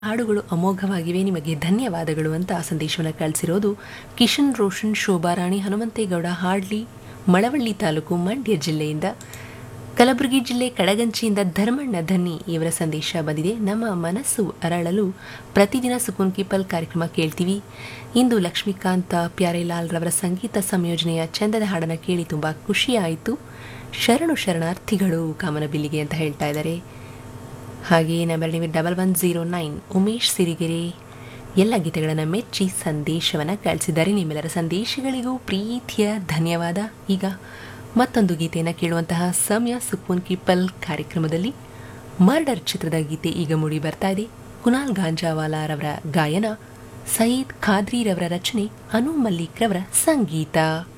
ಹಾಡುಗಳು ಅಮೋಘವಾಗಿವೆ ನಿಮಗೆ ಧನ್ಯವಾದಗಳು ಅಂತ ಸಂದೇಶವನ್ನು ಕಳಿಸಿರೋದು ಕಿಶನ್ ರೋಷನ್ ಶೋಭಾರಾಣಿ ಹನುಮಂತೇಗೌಡ ಹಾಡ್ಲಿ ಮಳವಳ್ಳಿ ತಾಲೂಕು ಮಂಡ್ಯ ಜಿಲ್ಲೆಯಿಂದ ಕಲಬುರಗಿ ಜಿಲ್ಲೆ ಕಡಗಂಚಿಯಿಂದ ಧರ್ಮಣ್ಣ ಧನ್ನಿ ಇವರ ಸಂದೇಶ ಬಂದಿದೆ ನಮ್ಮ ಮನಸ್ಸು ಅರಳಲು ಪ್ರತಿದಿನ ಸುಕೂನ್ ಕಿಪಲ್ ಕಾರ್ಯಕ್ರಮ ಕೇಳ್ತೀವಿ ಇಂದು ಲಕ್ಷ್ಮೀಕಾಂತ ಪ್ಯಾರೇಲಾಲ್ ರವರ ಸಂಗೀತ ಸಂಯೋಜನೆಯ ಚಂದದ ಹಾಡನ್ನು ಕೇಳಿ ತುಂಬ ಖುಷಿಯಾಯಿತು ಶರಣು ಶರಣಾರ್ಥಿಗಳು ಕಾಮನಬಿಲ್ಲಿಗೆ ಅಂತ ಹೇಳ್ತಾ ಇದ್ದಾರೆ ಹಾಗೆಯೇ ನಂಬರ್ ನೀವು double one zero nine Umesh Sirigere ಎಲ್ಲ ಗೀತೆಗಳನ್ನು ಮೆಚ್ಚಿ ಸಂದೇಶವನ್ನು ಕಳಿಸಿದ್ದಾರೆ ನಿಮ್ಮೆಲ್ಲರ ಸಂದೇಶಗಳಿಗೂ ಪ್ರೀತಿಯ ಧನ್ಯವಾದ ಈಗ ಮತ್ತೊಂದು ಗೀತೆಯನ್ನು ಕೇಳುವಂತಹ ಸಮಯ ಸುಕೂನ್ ಕಿಪ್ಪಲ್ ಕಾರ್ಯಕ್ರಮದಲ್ಲಿ ಮರ್ಡರ್ ಚಿತ್ರದ ಗೀತೆ ಈಗ ಮೂಡಿ ಬರ್ತಾ ಇದೆ ಕುನಾಲ್ ಗಾಂಜಾವಾಲಾ ರವರ ಗಾಯನ ಸಯೀದ್ ಖಾದ್ರಿ ರವರ ರಚನೆ ಅನು ಮಲ್ಲಿಕ್ ರವರ ಸಂಗೀತ